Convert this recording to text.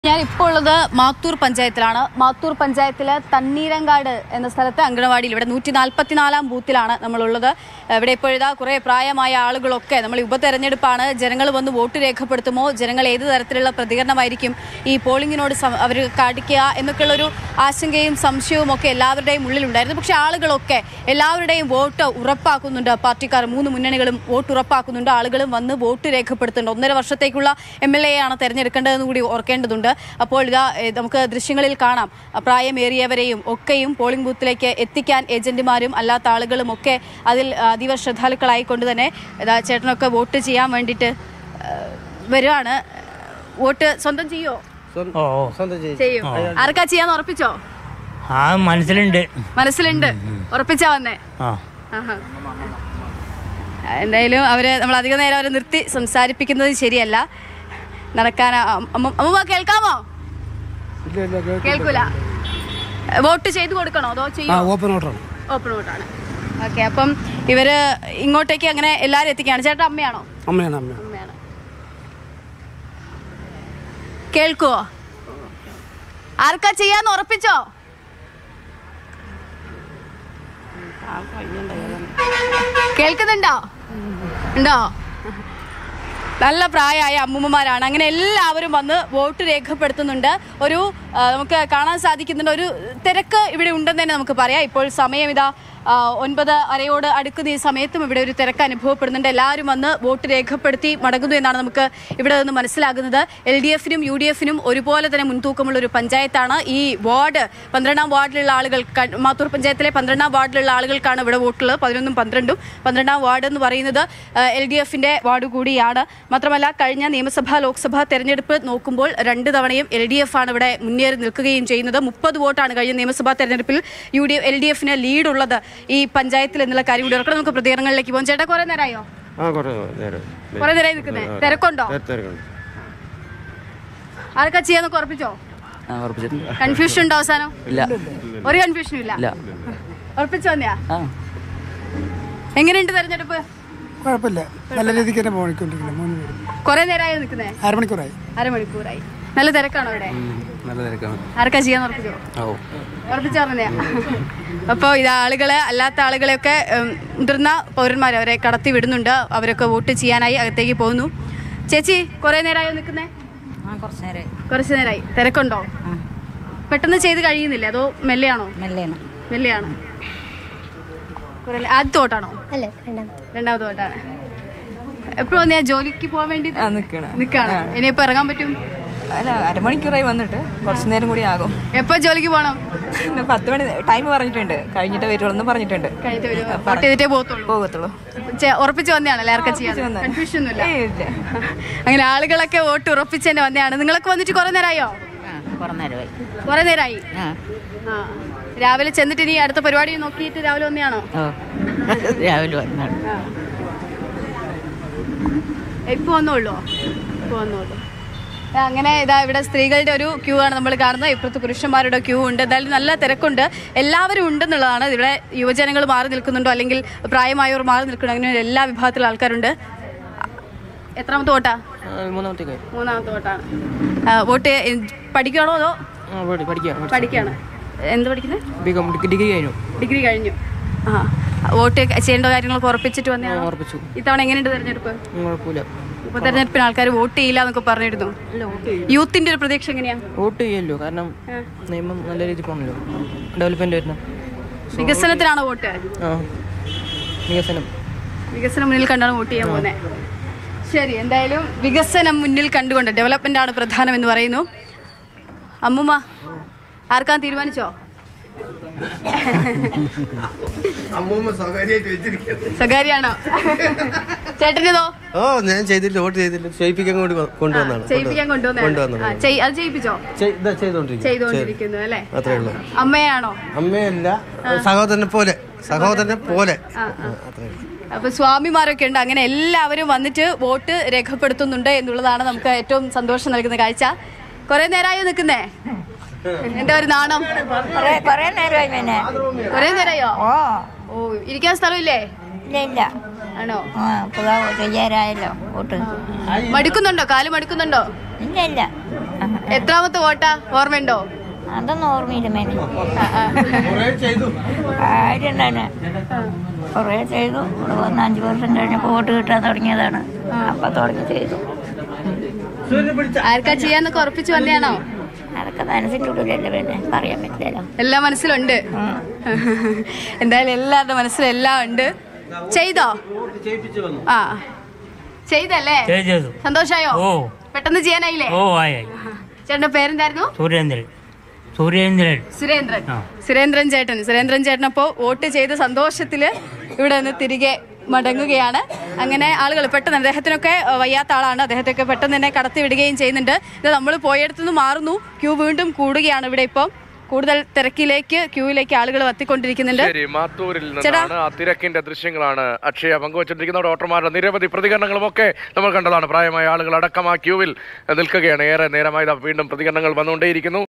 ഞാൻ ഇപ്പോൾ ഉള്ളത് മാത്തൂർ പഞ്ചായത്തിലാണ് മാത്തൂർ പഞ്ചായത്തിലെ തണ്ണീരങ്കാട് എന്ന സ്ഥലത്ത് അങ്കണവാടിയിൽ ഇവിടെ നൂറ്റി നാൽപ്പത്തിനാലാം ബൂത്തിലാണ് നമ്മളുള്ളത് ഇവിടെ ഇപ്പോഴിതാ കുറേ പ്രായമായ ആളുകളൊക്കെ നമ്മൾ ഈ ഉപതെരഞ്ഞെടുപ്പാണ് ജനങ്ങൾ വന്ന് വോട്ട് രേഖപ്പെടുത്തുമോ ജനങ്ങൾ ഏത് തരത്തിലുള്ള പ്രതികരണമായിരിക്കും ഈ പോളിംഗിനോട് അവർ കാണിക്കുക എന്നൊക്കെയുള്ളൊരു ആശങ്കയും സംശയവും ഒക്കെ എല്ലാവരുടെയും ഉള്ളിലുണ്ടായിരുന്നു പക്ഷേ ആളുകളൊക്കെ എല്ലാവരുടെയും വോട്ട് ഉറപ്പാക്കുന്നുണ്ട് പാർട്ടിക്കാർ മൂന്ന് മുന്നണികളും വോട്ട് ഉറപ്പാക്കുന്നുണ്ട് ആളുകളും വന്ന് വോട്ട് രേഖപ്പെടുത്തുന്നുണ്ട് ഒന്നര വർഷത്തേക്കുള്ള എം എൽ എ ആണ് തെരഞ്ഞെടുക്കേണ്ടതെന്ന് കൂടി ഓർക്കേണ്ടതുണ്ട് അപ്പോൾ ഇതാ ഏ, നമുക്ക് ദൃശ്യങ്ങളിൽ കാണാം ആ, പ്രായമേറിയവരെയും ഒക്കെയും പോളിംഗ് ബൂത്തിലേക്ക് എത്തിക്കാൻ ഏജന്റുമാരും അല്ലാത്ത ആളുകളും ഒക്കെ അതിൽ ആ, അതീവ ശ്രദ്ധാലുക്കളായിക്കൊണ്ട് തന്നെ ഇതാ ചേട്ടനൊക്കെ വോട്ട് ചെയ്യാൻ വേണ്ടിയിട്ട് ആ, വരുവാണ് വോട്ട് സ്വന്തം ചെയ്യോ ഓ ചെയ്യും ആർക്കാ ചെയ്യാന്ന് ഉറപ്പിച്ചോ ആ മനസ്സിലുണ്ട് മനസ്സിലുണ്ട് ഉറപ്പിച്ചാ വന്നേ ആ ആഹാ. എന്തായാലും അവര് നമ്മൾ അധിക നേരം അവരെ നിർത്തി സംസാരിപ്പിക്കുന്നത് ശരിയല്ല നടക്കാൻ അമ്മ കേൾക്കാമോ കേൾക്കൂല വോട്ട് ചെയ്തു കൊടുക്കണോ അതോ ചെയ്യോ ഓപ്പൺ ഓർഡറാണ് ഓപ്പൺ വോട്ടാണ് ഓക്കെ അപ്പം ഇവര് ഇങ്ങോട്ടേക്ക് അങ്ങനെ എല്ലാരും എത്തിക്കുകയാണ് ചേട്ടാ അമ്മയാണോ അമ്മയാണ് അമ്മയാണ് അമ്മയാണ് കേൾക്കുവോ ആർക്കാ ചെയ്യാന്ന് ഉറപ്പിച്ചോ കേൾക്കുന്നുണ്ടോ ഉണ്ടോ നല്ല പ്രായമായ അമ്മൂമ്മമാരാണ് അങ്ങനെ എല്ലാവരും വന്ന് വോട്ട് രേഖപ്പെടുത്തുന്നുണ്ട് ഒരു ആ, നമുക്ക് കാണാൻ സാധിക്കുന്നുണ്ട് ഒരു തിരക്ക് ഇവിടെ ഉണ്ടെന്ന് തന്നെ നമുക്ക് പറയാം ഇപ്പോൾ സമയം ഇതാ ആ, ഒൻപത് അരയോട് അടുക്കുന്ന ഈ സമയത്തും ഇവിടെ ഒരു തിരക്ക് അനുഭവപ്പെടുന്നുണ്ട് എല്ലാവരും വന്ന് വോട്ട് രേഖപ്പെടുത്തി മടങ്ങുന്നു എന്നാണ് നമുക്ക് ഇവിടെ നിന്ന് മനസ്സിലാകുന്നത് എൽ ഡി എഫിനും യു ഡി എഫിനും ഒരുപോലെ തന്നെ മുൻതൂക്കമുള്ള ഒരു പഞ്ചായത്താണ് ഈ വാർഡ് പന്ത്രണ്ടാം വാർഡിലുള്ള ആളുകൾ ക- മാത്തൂർ പഞ്ചായത്തിലെ പന്ത്രണ്ടാം വാർഡിലുള്ള ആളുകൾക്കാണ് ഇവിടെ വോട്ടുള്ളത് പതിനൊന്നും പന്ത്രണ്ടും പന്ത്രണ്ടാം വാർഡ് എന്ന് പറയുന്നത് എൽ ഡി എഫിന്റെ വാർഡ് കൂടിയാണ് മാത്രമല്ല കഴിഞ്ഞ നിയമസഭാ ലോക്സഭാ തെരഞ്ഞെടുപ്പ് നോക്കുമ്പോൾ രണ്ട് തവണയും എൽ ഡി എഫ് ആണ് ഇവിടെ മുന്നേറി നിൽക്കുകയും ചെയ്യുന്നത് മുപ്പത് വോട്ടാണ് കഴിഞ്ഞ നിയമസഭാ തെരഞ്ഞെടുപ്പിൽ യു ഡി എൽ ഡി എഫിന് ലീഡുള്ളത് ഈ പഞ്ചായത്തിൽ എന്നുള്ള കാര്യം കൂടി ഓർക്കണം നമുക്ക് പ്രതികരണങ്ങളിലേക്ക് പോകാം ചേട്ടാ കുറെ നേരമായോ ആ കുറേ നേരം കുറെ നേരമായി നിൽക്കുന്നേ തിരക്കുണ്ടോ തിരക്കുണ്ട് ആർക്കാ ചെയ്യാന്നൊക്കെ ഉറപ്പിച്ചോ ആ ഉറപ്പിച്ചിട്ടുണ്ട് കൺഫ്യൂഷൻ ഉണ്ടോ അവസാനം ഇല്ല ഒരു കൺഫ്യൂഷനും ഇല്ല ഇല്ല ഉറപ്പിച്ചു വന്നെയാ ആ എങ്ങനെയുണ്ട് തെരഞ്ഞെടുപ്പ് കുഴപ്പമില്ല നല്ല രീതിക്ക് തന്നെ പോയിക്കൊണ്ടിരിക്കുന്നത് മൂന്ന് പേരും കുറെ നേരമായി നിൽക്കുന്നേ അരമണിക്കൂറായി അരമണിക്കൂറായി നല്ല തിരക്കാണോ ഇവിടെ നല്ല തിരക്കാണ് ആർക്കാ ചെയ്യാൻ ഉറപ്പിച്ചോ ഓ ഉറപ്പിച്ചു പറഞ്ഞാ അപ്പോൾ ഇത് ആളുകളെ അല്ലാത്ത ആളുകളെയൊക്കെ ഉം, മുതിർന്ന പൗരന്മാർ അവരെ കടത്തി വിടുന്നുണ്ട് അവരൊക്കെ വോട്ട് ചെയ്യാനായി അകത്തേക്ക് പോകുന്നു ചേച്ചി കുറെ നേരമായോ നിൽക്കുന്നേ ആ കുറച്ച് നേരം കുറച്ച് നേരമായി തിരക്കുണ്ടോ പെട്ടെന്ന് ചെയ്ത് കഴിയുന്നില്ല അതോ മെല്ലെയാണോ മെല്ലെയാണ് മെല്ലെയാണ് കുറെ ആദ്യത്തെ വോട്ടാണോ അല്ല രണ്ടാമത്തെ രണ്ടാമത്തെ വോട്ടാണ് എപ്പോഴും ഞാൻ ജോലിക്ക് പോകാൻ വേണ്ടി നിൽക്കണ നിൽക്കാണ് ഇനിയിപ്പോ ഇറങ്ങാൻ പറ്റും അല്ല അരമണിക്കൂറായി വന്നിട്ട് കുറച്ച് നേരം കൂടി ആകും എപ്പോ ജോലിക്ക് പോകണം ഇന്ന് പത്ത് മണി ടൈം പറഞ്ഞിട്ടുണ്ട് കഴിഞ്ഞിട്ട് വരുള്ളൂ എന്ന് പറഞ്ഞിട്ടുണ്ട് കഴിഞ്ഞിട്ട് വരും വോട്ട് ചെയ്തിട്ടേ പോകത്തുള്ളൂ പോകത്തുള്ളൂ ചെ- ഉറപ്പിച്ച് വന്നതാണല്ലേ ആർക്കാ ചെയ്യാൻ ഉറപ്പിച്ച് വന്നതാ. കൺഫ്യൂഷൻ ഒന്നുമില്ല ഏയ് ഇല്ല. അങ്ങനെ ആളുകളൊക്കെ വോട്ട് ഉറപ്പിച്ച് തന്നെ വന്നതാണ് നിങ്ങളൊക്കെ വന്നിട്ട് കുറെ നേരമായോ കുറേ നേരമായി കുറെ നേരമായി ആ ആ രാവിലെ ചെന്നിട്ട് ഇനി അടുത്ത പരിപാടി നോക്കിയിട്ട് രാവിലെ വന്നെയാണോ ഓ രാവിലെ വന്നാണ് ഇപ്പൊ വന്നോളൂ ഇപ്പൊ വന്നോളൂ ആ, അങ്ങനെ ഇതാ ഇവിടെ സ്ത്രീകളുടെ ഒരു ക്യൂ ആണ് നമ്മൾ കാണുന്നത് ഇപ്പുറത്ത് പുരുഷന്മാരുടെ ക്യൂ ഉണ്ട് എന്തായാലും നല്ല തിരക്കുണ്ട് എല്ലാവരും ഉണ്ടെന്നുള്ളതാണ് ഇവിടെ യുവജനങ്ങൾ മാറി നിൽക്കുന്നുണ്ടോ അല്ലെങ്കിൽ പ്രായമായവർ മാറി നിൽക്കുന്നുണ്ടോ അങ്ങനെ എല്ലാ വിഭാഗത്തിലുള്ള ആൾക്കാരുണ്ട് എത്രാമത്തെ വോട്ടാ മൂന്നാമത്തേക്ക് മൂന്നാമത്തെ വോട്ടാണ് ആ, വോട്ട് എ- പഠിക്കുകയാണോ അതോ ആ പോയി പഠിക്കാം പഠിക്കുകയാണ് എന്ത് പഠിക്കുന്നത് ബികോം ഡിഗ്രി കഴിഞ്ഞു ഡിഗ്രി കഴിഞ്ഞു ആ വോട്ട് ചെയ്യേണ്ട കാര്യങ്ങളൊക്കെ ഉറപ്പിച്ചിട്ട് വന്നതാണോ ഉറപ്പിച്ചു ഇത്തവണ എങ്ങനെയുണ്ട് തെരഞ്ഞെടുപ്പ് കുഴപ്പമില്ല ഇപ്പൊ തെരഞ്ഞെടുപ്പിന് ആൾക്കാർ വോട്ട് ചെയ്യില്ല എന്നൊക്കെ പറഞ്ഞിരുന്നു യൂത്തിന്റെ ഒരു പ്രതീക്ഷ എങ്ങനെയാ വോട്ട് ചെയ്യല്ലോ കാരണം നിയമം നല്ല രീതിയിൽ പോകണല്ലോ ഡെവലപ്മെന്റ് വരുന്ന വികസനത്തിനാണോ വോട്ട് ആ വികസനം വികസനം മുന്നിൽ കണ്ടാണ് വോട്ട് ചെയ്യാൻ പോകുന്നത് ശരി എന്തായാലും വികസനം മുന്നിൽ കണ്ടുകൊണ്ട് ഡെവലപ്മെന്റ് ആണ് പ്രധാനം എന്ന് പറയുന്നു അമ്മുമ്മ ആർക്കാൻ തീരുമാനിച്ചോ സ്വകാര്യാണോ ചേട്ടനതോ ഓ ഞാൻ ചെയ്തില്ല വോട്ട് ചെയ്തില്ല ചെയ്യിപ്പിക്കാൻ കൂടി വ- കൊണ്ടുവന്നാണ് ചെയ്യിപ്പിക്കാൻ കൊണ്ടുവന്നതാണ് കൊണ്ടുവന്നതാണ് ആ, ചെയ്- അത് ചെയ്യിപ്പിച്ചോ ചെയ്- ഇതാ ചെയ്തോണ്ടിരിക്കും ചെയ്തുകൊണ്ടിരിക്കുന്നു അല്ലേ അത്രേ ഉള്ളൂ അമ്മയാണോ അമ്മയല്ല സഹോദരനെ പോലെ സഹോദരനെ പോലെ ആ, അത്രേ ഉള്ളൂ അപ്പൊ സ്വാമിമാരൊക്കെ ഉണ്ട് അങ്ങനെ എല്ലാവരും വന്നിട്ട് വോട്ട് രേഖപ്പെടുത്തുന്നുണ്ട് എന്നുള്ളതാണ് നമുക്ക് ഏറ്റവും സന്തോഷം നൽകുന്ന കാഴ്ച കുറെ നേരമായോ നിൽക്കുന്നേ എന്താ ഒരു നാണം കൊറേ കൊറേ നേരമായി പിന്നെ കുറെ നേരമായോ ഓ ഓ ഇരിക്കാൻ സ്ഥലമില്ലേ ഇല്ല ഇല്ല ആണോ ആ പുക ചെയ്യാറായല്ലോ വോട്ട് മടുക്കുന്നുണ്ടോ കാല് മടുക്കുന്നുണ്ടോ ഇല്ല ഇല്ല എത്രാമത്തെ വോട്ടാ ഓർമ്മയുണ്ടോ അതൊന്നും ഓർമ്മയില്ല മേനെ ആ, ആ. കാര്യം തന്നെ കുറേ ചെയ്തു ഇവിടെ വന്ന് അഞ്ച് വർഷം കഴിഞ്ഞപ്പോൾ വോട്ട് കിട്ടാൻ തുടങ്ങിയതാണ് അപ്പൊ തുടങ്ങി ചെയ്തു ആർക്കാ ചെയ്യാന്നൊക്കെ ഉറപ്പിച്ചു വന്നെയാണോ അതൊക്കെ മനസ്സിനുള്ളിലല്ലേ പിന്നെ പറയാൻ പറ്റില്ലല്ലോ എല്ലാം മനസ്സിലുണ്ട് എന്തായാലും എല്ലാവരുടെ മനസ്സിലും എല്ലാം ഉണ്ട് ചെയ്തോ ആ ചെയ്തല്ലേ ചെയ്തു ചെയ്തു സന്തോഷായോ ഓ പെട്ടെന്ന് ചെയ്യാനായില്ലേ ഓ ആയി ആയി ചേട്ടന്റെ പേരെന്തായിരുന്നു സുരേന്ദ്രൻ സുരേന്ദ്രൻ സുരേന്ദ്രൻ ആ. സുരേന്ദ്രൻ ചേട്ടൻ സുരേന്ദ്രൻ ചേട്ടൻ അപ്പോൾ വോട്ട് ചെയ്ത സന്തോഷത്തില് ഇവിടെ നിന്ന് തിരികെ മടങ്ങുകയാണ് അങ്ങനെ ആളുകൾ പെട്ടെന്ന് അദ്ദേഹത്തിനൊക്കെ അഹ്, വയ്യാത്ത ആളാണ് അദ്ദേഹത്തെയൊക്കെ പെട്ടെന്ന് തന്നെ കടത്തി വിടുകയും ചെയ്യുന്നുണ്ട് ഇത് നമ്മൾ പോയടത്തുനിന്ന് മാറുന്നു ക്യൂ വീണ്ടും കൂടുകയാണ് ഇവിടെ ഇപ്പം കൂടുതൽ തിരക്കിലേക്ക് ക്യൂവിലേക്ക് ആളുകൾ എത്തിക്കൊണ്ടിരിക്കുന്നുണ്ട് ശരി മാത്തൂരിൽ ചേട്ടാ. നിന്നാണ് ആ തിരക്കിന്റെ ദൃശ്യങ്ങളാണ് അക്ഷയ പങ്കുവച്ചിട്ടിരിക്കുന്നത് ഡോക്ടർമാരുടെ നിരവധി പ്രതികരണങ്ങളും ഒക്കെ നമ്മൾ കണ്ടതാണ് പ്രായമായ ആളുകൾ അടക്കം ആ ക്യൂവിൽ നിൽക്കുകയാണ് ഏറെ നേരമായി ദാ വീണ്ടും പ്രതികരണങ്ങൾ വന്നുകൊണ്ടേയിരിക്കുന്നു